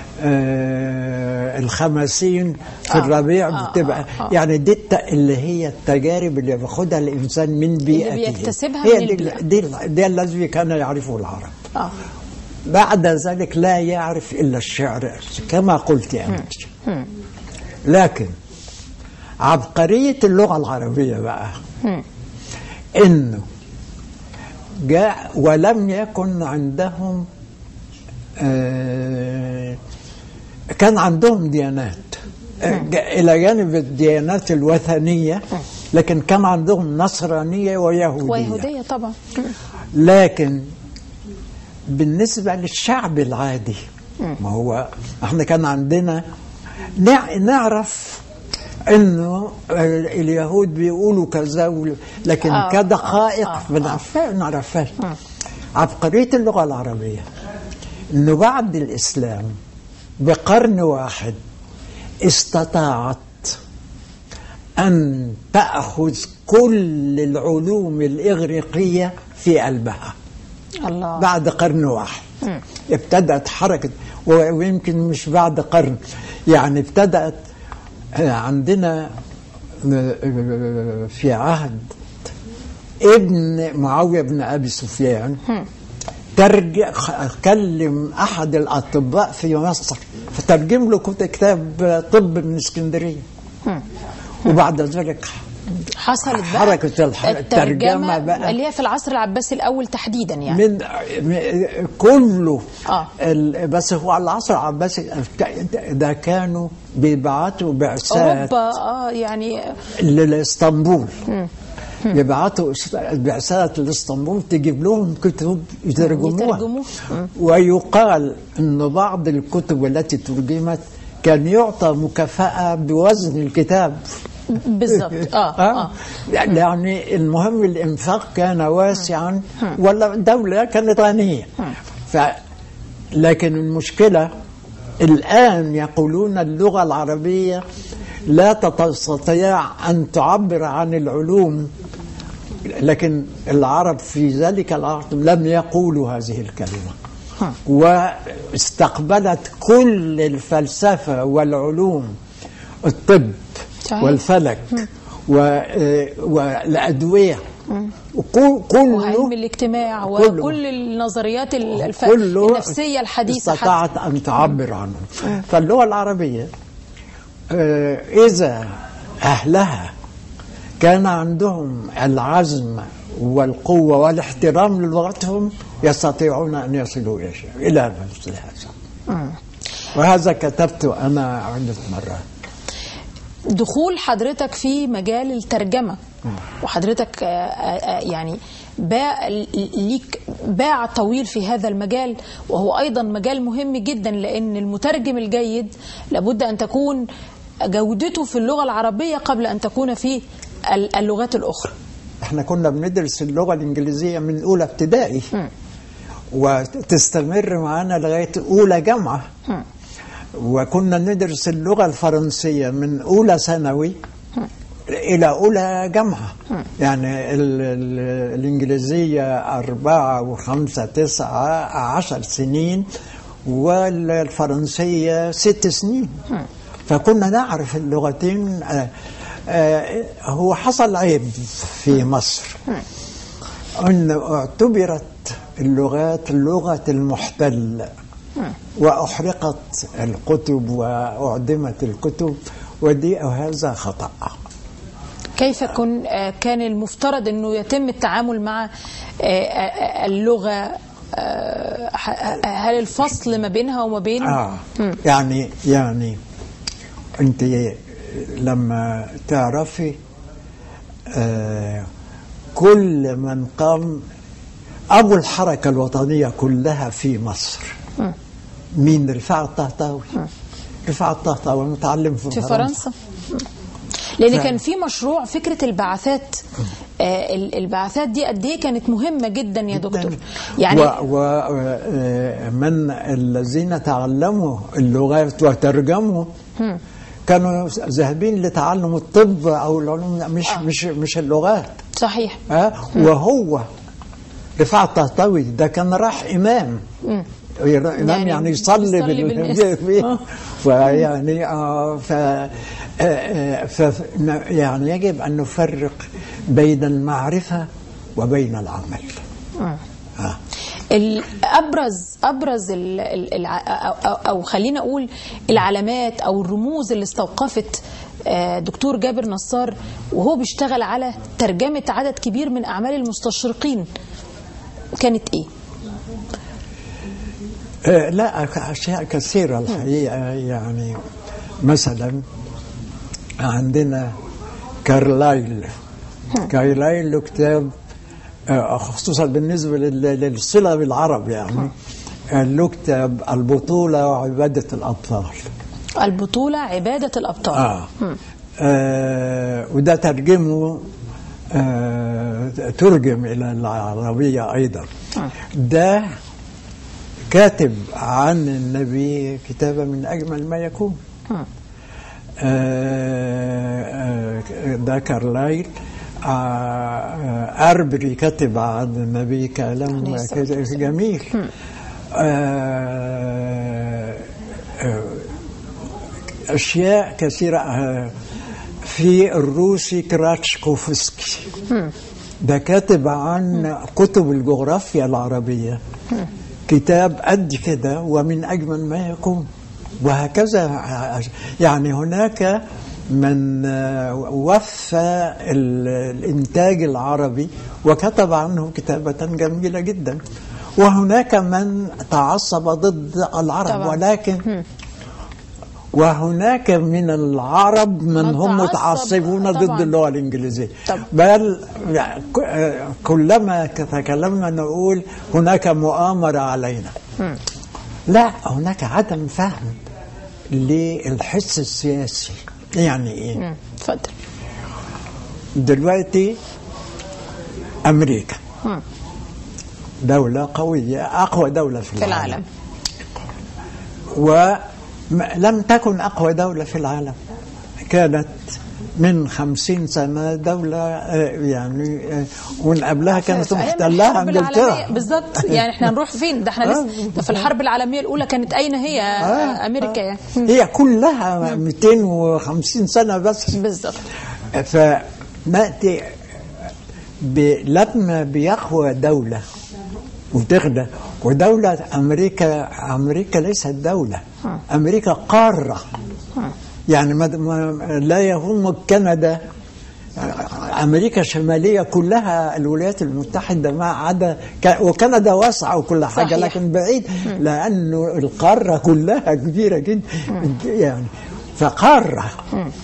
آه الخمسين في آه، الربيع آه، بتبقى آه، آه. يعني دي الت- اللي هي التجارب اللي بياخدها الانسان من بيئته بيكتسبها هي من دي, البيئة. دي, دي الذي كان يعرفه العرب اه بعد ذلك لا يعرف إلا الشعر كما قلت أنت لكن عبقرية اللغة العربية بقى إنه جاء ولم يكن عندهم آه، كان عندهم ديانات آه، جاء إلى جانب الديانات الوثنية لكن كان عندهم نصرانية ويهودية ويهودية طبعا لكن بالنسبة للشعب العادي ما هو احنا كان عندنا نع- نعرف انه اليهود بيقولوا كذا وال- لكن آه، كدقائق آه، آه. بنعرفها نعرفها عبقرية اللغة العربية انه بعد الاسلام بقرن واحد استطاعت أن تأخذ كل العلوم الإغريقية في قلبها الله بعد قرن واحد ابتدأت حركة و- ويمكن مش بعد قرن يعني ابتدأت آه، عندنا آه، في عهد ابن معاوية بن أبي سفيان ترجع كلم أحد الأطباء في مصر فترجم له كت- كتاب طب من اسكندرية وبعد ذلك حصلت بقى حركة الح- الترجمة بقى. اللي هي في العصر العباسي الأول تحديدا يعني من م- كله آه. ال- بس هو على العصر العباسي ده كانوا بيبعتوا بعثات أوروبا اه يعني لاسطنبول يبعتوا بعثات لاسطنبول تجيب لهم كتب يترجموها يترجموها. مم. ويقال ان بعض الكتب التي ترجمت كان يعطى مكافأة بوزن الكتاب بالظبط اه اه يعني المهم الانفاق كان واسعا ولا الدولة كانت غنية ف لكن المشكلة الآن يقولون اللغة العربية لا تستطيع أن تعبر عن العلوم لكن العرب في ذلك العصر لم يقولوا هذه الكلمة واستقبلت كل الفلسفة والعلوم الطب صحيح. والفلك و- والأدوية وكل- وعلم كله الاجتماع كله. وكل النظريات الف... كله النفسية الحديثة حتى. استطاعت أن تعبر عنه فاللغة العربية آه، إذا أهلها كان عندهم العزم والقوة والاحترام للغتهم يستطيعون أن يصلوا إلى شيء إلى مثل هذا وهذا كتبته أنا عدة مرات دخول حضرتك في مجال الترجمة وحضرتك آه، آه، آه، يعني بقى ليك باع طويل في هذا المجال وهو أيضا مجال مهم جدا لأن المترجم الجيد لابد أن تكون جودته في اللغة العربية قبل أن تكون في ال- اللغات الأخرى احنا كنا بندرس اللغة الإنجليزية من أولى ابتدائي وتستمر معانا لغاية أولى جامعة وكنا ندرس اللغة الفرنسية من أولى ثانوي إلى أولى جامعة يعني ال ال الإنجليزية أربعة وخمسة تسعة عشر سنين والفرنسية ست سنين فكنا نعرف اللغتين آه، آه، هو حصل عيب في مصر أن اعتبرت اللغات لغة المحتل وأحرقت الكتب وأعدمت الكتب ودي هذا خطأ كيف كن آه، كان المفترض أنه يتم التعامل مع آه، آه، اللغة آه، ح- هل الفصل ما بينها وما بين آه يعني يعني أنت لما تعرفي آه كل من قام أبو الحركة الوطنية كلها في مصر مين رفاعة الطهطاوي رفاعة الطهطاوي متعلم في, في فرنسا لان كان في مشروع فكره البعثات آه، ال- البعثات دي قد ايه كانت مهمه جدا يا دكتور يعني ومن الذين تعلموا اللغات وترجموا كانوا ذاهبين لتعلم الطب او العلوم مش مش مش اللغات صحيح ها وهو رفاع الطهطاوي ده كان راح امام امام يعني يعني, يصلي يصلي بال- بالناس. بيه. آه. فيعني آه ف آه، آه، ف يعني يجب ان نفرق بين المعرفه وبين العمل آه. ال- ابرز ابرز ال ال الع- أو, أو, او خلينا اقول العلامات او الرموز اللي استوقفت آه، دكتور جابر نصار وهو بيشتغل على ترجمه عدد كبير من اعمال المستشرقين كانت ايه؟ آه، لا أشياء كثيرة الحقيقة يعني مثلا عندنا كارلايل كارلايل له كتاب آه، خصوصا بالنسبة لل- للصلة بالعرب يعني آه، له كتاب البطولة وعبادة الأطفال البطوله عباده الابطال آه. آه وده ترجمه آه ترجم إلى العربية أيضا ده كاتب عن النبي كتابة من أجمل ما يكون آه آه ده كارلايل آه آه أربري كتب عن النبي كلام عليه الصلاة والسلام. جميل آه آه أشياء كثيرة آه، في الروسي كراتشكوفسكي ده كاتب عن كتب الجغرافيا العربية كتاب قد كده ومن أجمل ما يكون وهكذا يعني هناك من آه، وفى ال- الإنتاج العربي وكتب عنه كتابة جميلة جدا وهناك من تعصب ضد العرب طبعا. ولكن وهناك من العرب من من هم تعصب، متعصبون طبعاً. ضد اللغه الانجليزيه طب. بل يعني ك- آه، كلما تكلمنا نقول هناك مؤامره علينا لا هناك عدم فهم للحس السياسي يعني ايه مم. اتفضل دلوقتي امريكا مم. دولة قوية أقوى دولة في في العالم, العالم ولم تكن أقوى دولة في العالم كانت من خمسين سنة دولة آه، يعني آه، ومن قبلها كانت في أيام محتلها الحرب انجلترا العالمية- بالظبط يعني احنا هنروح فين ده احنا لسه ده في الحرب العالمية الأولى كانت أين هي آه، أمريكا يعني هي كلها 250 سنة بس بالظبط فنأتي ب- لما بيقوى دولة وتغنى ودولة أمريكا أمريكا ليست دولة أمريكا قارة يعني ما ما- لا يهم كندا أمريكا الشمالية كلها الولايات المتحدة ما عدا ك- وكندا واسعة وكل حاجة صحيح. لكن بعيد لأنه القارة كلها كبيرة جدا يعني فقارة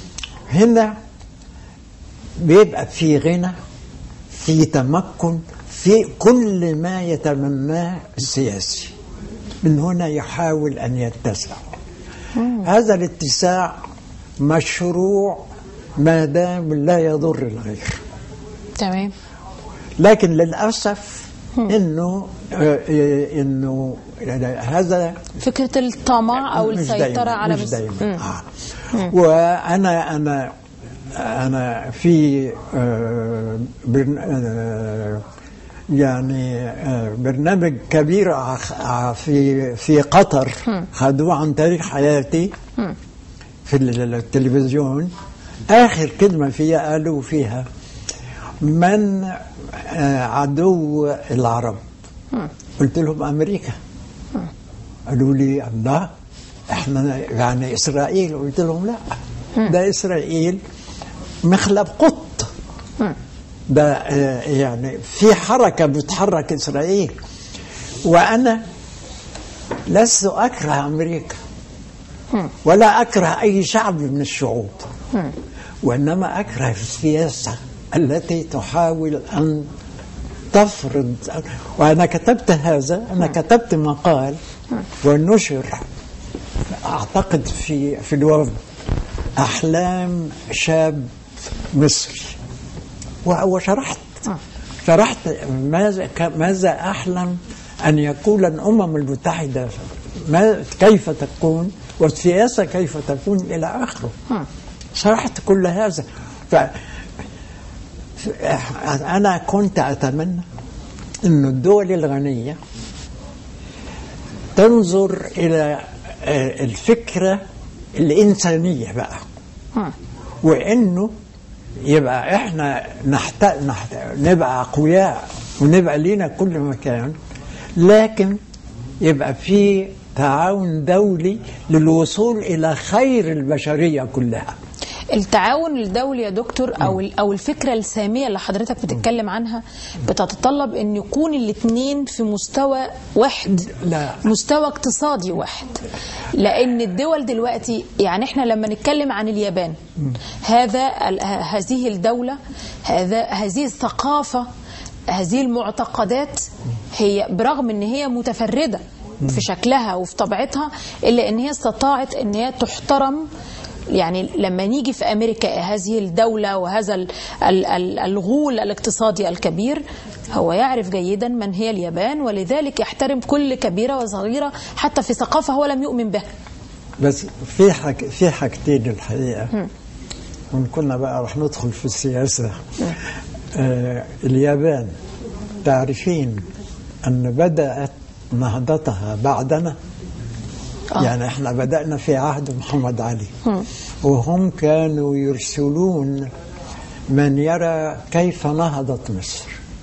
هنا بيبقى في غنى في تمكن في كل ما يتمناه السياسي من هنا يحاول أن يتسع هذا الاتساع مشروع ما دام لا يضر الغير تمام لكن للأسف إنه آه، آه، إنه هذا فكرة الطمع أو مش السيطرة دايما على مش مس- دايما مم. آه. وانا انا انا في آه، برن- آه، يعني آه، برنامج كبير ع- ع- في في قطر خدوه عن تاريخ حياتي في ال- التلفزيون اخر كلمه فيها قالوا فيها من آه، عدو العرب قلت لهم امريكا قالوا لي الله احنا يعني اسرائيل قلت لهم لا ده اسرائيل مخلب قط ده آه، يعني في حركه بتحرك اسرائيل وانا لست اكره امريكا ولا اكره اي شعب من الشعوب وانما اكره السياسه التي تحاول ان تفرض وانا كتبت هذا انا كتبت مقال ونشر اعتقد في في الوفد احلام شاب مصري و- وشرحت شرحت ماذا ك- ماذا احلم ان يكون الامم المتحده ما كيف تكون والسياسه كيف تكون الى اخره شرحت كل هذا ف انا كنت اتمنى أن الدول الغنيه تنظر الى آه، الفكره الانسانيه بقى وانه يبقى احنا نحت... نحت... نبقى اقوياء ونبقى لينا كل مكان لكن يبقى في تعاون دولي للوصول الى خير البشريه كلها التعاون الدولي يا دكتور او او الفكره الساميه اللي حضرتك بتتكلم عنها بتتطلب ان يكون الاثنين في مستوى واحد لا. مستوى اقتصادي واحد لان الدول دلوقتي يعني احنا لما نتكلم عن اليابان هذا ال- ه- هذه الدوله هذا هذه الثقافه هذه المعتقدات هي برغم ان هي متفرده في شكلها وفي طبيعتها الا ان هي استطاعت ان هي تحترم يعني لما نيجي في امريكا هذه الدوله وهذا ال- ال- ال- الغول الاقتصادي الكبير هو يعرف جيدا من هي اليابان ولذلك يحترم كل كبيره وصغيره حتى في ثقافه هو لم يؤمن بها. بس في حاج... في حاجتين الحقيقه وان كنا بقى رح ندخل في السياسه آه اليابان تعرفين ان بدات نهضتها بعدنا آه. يعني احنا بدانا في عهد محمد علي وهم كانوا يرسلون من يرى كيف نهضت مصر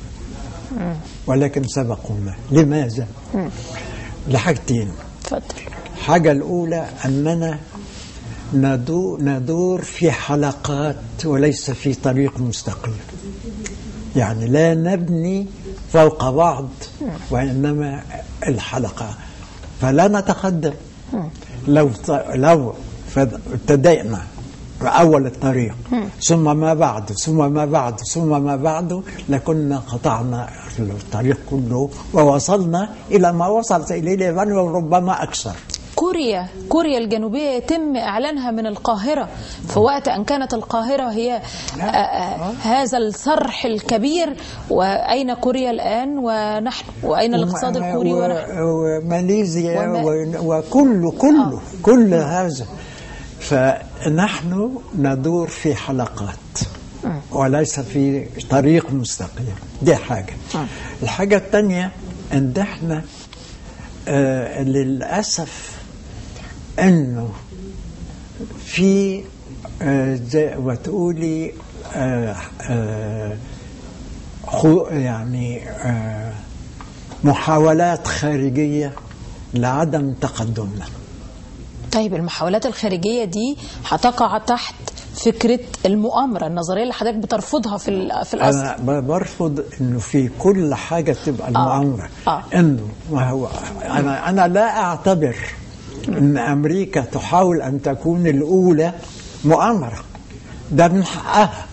ولكن سبقونا لماذا لحاجتين اتفضل. الحاجة الأولى أننا ندو- ندور في حلقات وليس في طريق مستقيم يعني لا نبني فوق بعض وإنما الحلقة فلا نتقدم لو ط- لو فد- ابتدأنا أول الطريق ثم ما بعد ثم ما بعد ثم ما بعد لكنا قطعنا الطريق كله ووصلنا إلى ما وصلت إليه اليابان وربما أكثر كوريا كوريا الجنوبية يتم إعلانها من القاهرة في وقت أن كانت القاهرة هي آه، آه، هذا الصرح الكبير وأين كوريا الآن ونحن وأين الاقتصاد وما- الكوري و- ونحن وماليزيا وما- و- وكله كله كل هذا فنحن ندور في حلقات وليس في طريق مستقيم دي حاجة الحاجة الثانية ان احنا آه للأسف انه في آه زي ما تقولي آه آه خو يعني آه محاولات خارجية لعدم تقدمنا طيب المحاولات الخارجية دي هتقع تحت فكرة المؤامرة النظرية اللي حضرتك بترفضها في ال- في الأصل أنا ب- برفض إنه في كل حاجة تبقى المؤامرة آه. إنه ما هو أنا أنا لا أعتبر إن أمريكا تحاول أن تكون الأولى مؤامرة ده من حقها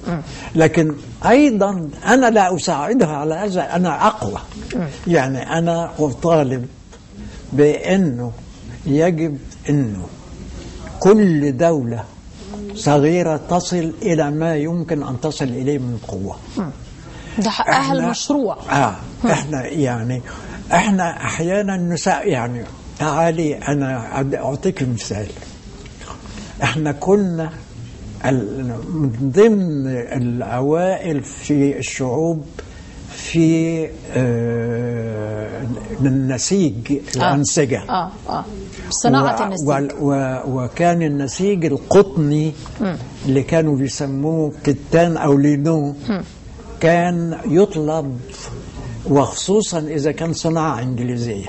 لكن ايضا انا لا اساعدها على هذا انا اقوى يعني انا اطالب بانه يجب انه كل دوله صغيره تصل الى ما يمكن ان تصل اليه من قوه ده حقها إحنا- المشروع اه احنا يعني احنا احيانا نساء يعني تعالي انا أد- اعطيك مثال احنا كنا ال- من ضمن الاوائل في الشعوب في آه النسيج الانسجه اه اه صناعه و- النسيج وال- و- وكان النسيج القطني اللي كانوا بيسموه كتان او لينو كان يطلب وخصوصا اذا كان صناعه انجليزيه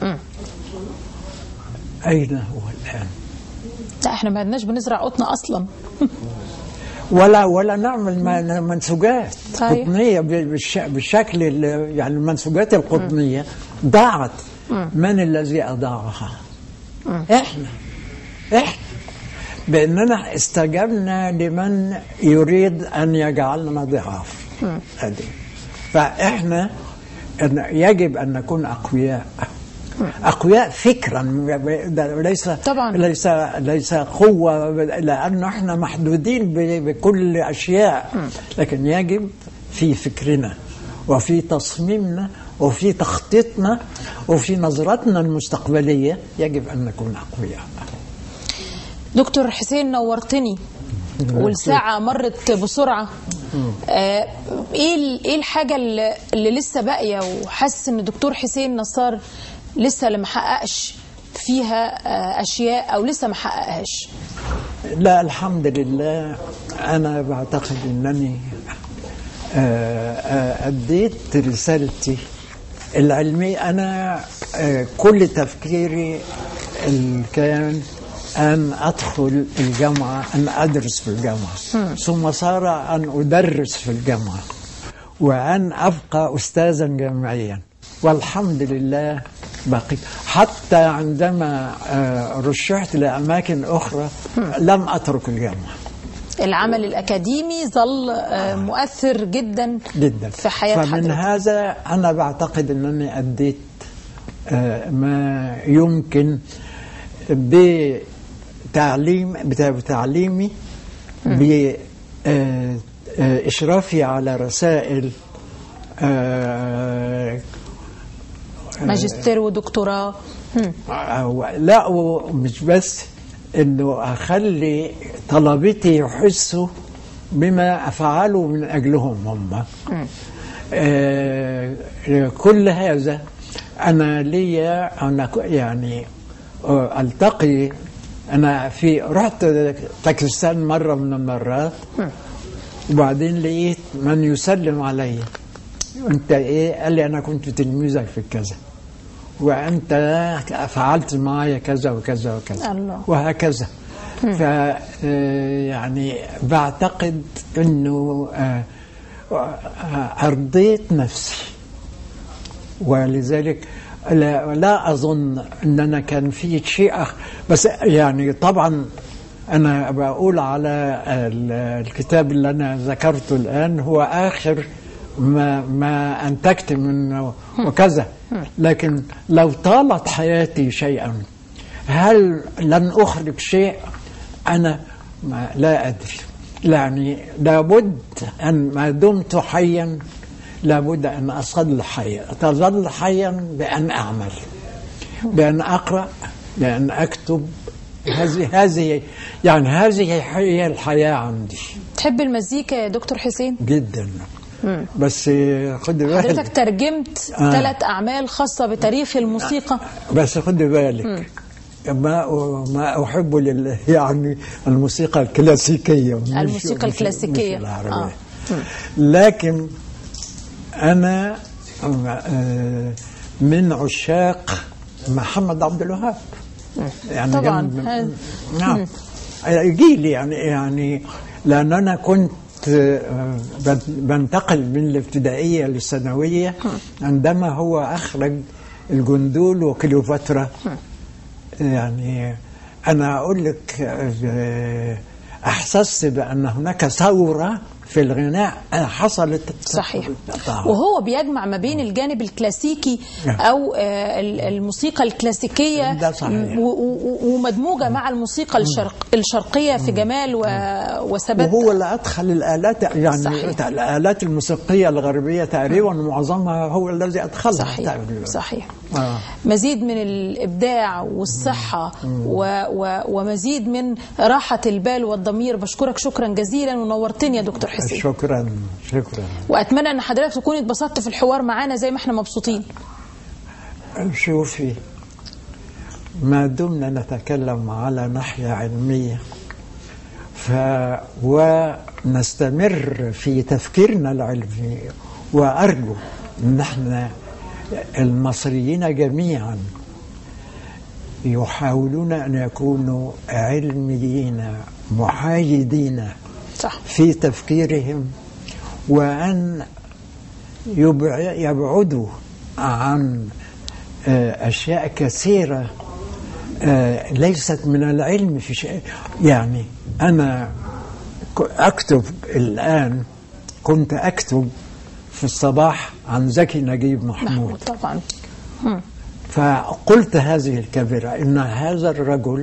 اين هو الان؟ لا احنا ما عدناش بنزرع قطن اصلا ولا ولا نعمل م- منسوجات صحيح. قطنيه ب- بالش- بالشكل ال- يعني المنسوجات القطنيه ضاعت من الذي اضاعها؟ احنا احنا باننا استجبنا لمن يريد ان يجعلنا ضعاف هذه فاحنا إن يجب ان نكون اقوياء اقوياء فكرا ده ليس طبعاً. ليس ليس قوه لان احنا محدودين ب- بكل اشياء لكن يجب في فكرنا وفي تصميمنا وفي تخطيطنا وفي نظرتنا المستقبليه يجب ان نكون اقوياء دكتور حسين نورتني والساعة مرت بسرعة آه، ايه ال- ايه الحاجة اللي, اللي لسه باقية وحاسس ان الدكتور حسين نصار لسه اللي محققش فيها آه، اشياء او لسه محققهاش لا الحمد لله أنا بعتقد أنني آه، آه، أديت رسالتي العلمية أنا آه، كل تفكيري ال- كان أن أدخل الجامعة أن أدرس في الجامعة ثم صار أن أدرس في الجامعة وأن أبقى أستاذا جامعيا والحمد لله بقيت حتى عندما آه، رشحت لأماكن أخرى لم أترك الجامعة العمل الأكاديمي ظل آه، مؤثر جدا جدا في حياة فمن حضرتك هذا أنا بعتقد أنني أديت آه، ما يمكن بتعليم بتعليمي بإشرافي على رسائل آه، ماجستير ودكتوراه هم. أو لا ومش بس انه اخلي طلبتي يحسوا بما افعله من اجلهم هم آه كل هذا انا لي انا ك- يعني آه، التقي انا في رحت باكستان مره من المرات وبعدين لقيت من يسلم علي انت ايه قال لي انا كنت تلميذك في كذا وانت فعلت معايا كذا وكذا وكذا الله. وهكذا ف آه، يعني بعتقد انه آه، آه، ارضيت نفسي ولذلك لا, لا اظن ان انا كان في شيء أخ بس يعني طبعا انا بقول على ال- الكتاب اللي انا ذكرته الان هو اخر ما ما انتجت منه وكذا لكن لو طالت حياتي شيئا هل لن اخرج شيء انا ما لا ادري يعني لابد ان ما دمت حيا لابد ان اظل حيا اظل حيا بان اعمل بان اقرا بان اكتب هذه هذه يعني هذه هي الحياه عندي تحب المزيكا يا دكتور حسين جدا بس خد بالك حضرتك ترجمت آه. ثلاث أعمال خاصة بتاريخ الموسيقى بس خد بالك ما ما احب لل يعني الموسيقى الكلاسيكيه مش- الموسيقى مش- الكلاسيكية. مش العربية. آه. لكن انا آه، من عشاق محمد عبد الوهاب يعني طبعاً. جنب- هذا- نعم جيلي يعني يعني لان انا كنت آه، بن- بنتقل من الابتدائيه للثانويه عندما هو اخرج الجندول وكليوباترا يعني انا اقول لك آه، احسست بان هناك ثوره في الغناء حصلت صحيح تطور. وهو بيجمع ما بين الجانب الكلاسيكي او آه، ال- الموسيقى الكلاسيكيه ده صحيح. و- و- ومدموجه مع الموسيقى الشرق الشرقيه في جمال و- وثبات وهو اللي ادخل الالات يعني صحيح. الالات الموسيقيه الغربيه تقريبا معظمها هو الذي ادخلها صحيح تقريباً. صحيح آه. مزيد من الابداع والصحه و و ومزيد من راحه البال والضمير بشكرك شكرا جزيلا ونورتني يا دكتور حسين شكرا شكرا واتمنى ان حضرتك تكون اتبسطت في الحوار معانا زي ما احنا مبسوطين شوفي ما دمنا نتكلم على ناحية علمية ف ونستمر في تفكيرنا العلمي وأرجو أن احنا المصريين جميعا يحاولون أن يكونوا علميين محايدين صح في تفكيرهم وأن يبع- يبعدوا عن آه، أشياء كثيرة آه، ليست من العلم في شيء يعني أنا ك- أكتب الآن كنت أكتب في الصباح عن زكي نجيب محمود محمود طبعا مم. فقلت هذه الكبيرة إن هذا الرجل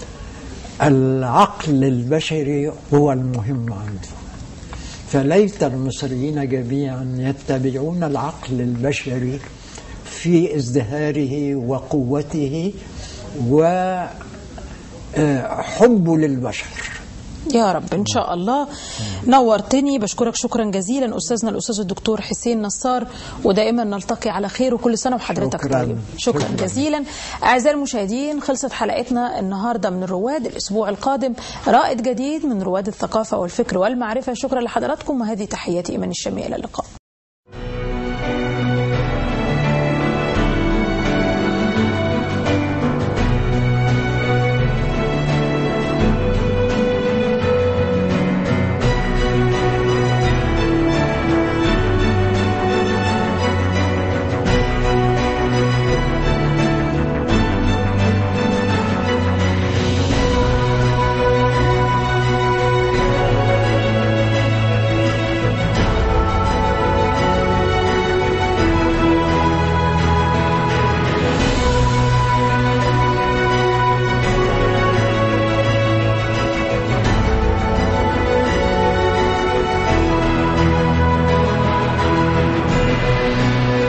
العقل البشري هو المهم عنده فليت المصريين جميعا يتبعون العقل البشري في ازدهاره وقوته وحبه للبشر يا رب ان شاء الله نورتني بشكرك شكرا جزيلا استاذنا الاستاذ الدكتور حسين نصار ودائما نلتقي على خير وكل سنه وحضرتك شكراً. طيب شكرا, شكراً. جزيلا اعزائي المشاهدين خلصت حلقتنا النهارده من الرواد الاسبوع القادم رائد جديد من رواد الثقافه والفكر والمعرفه شكرا لحضراتكم وهذه تحياتي ايمان الشامي الى اللقاء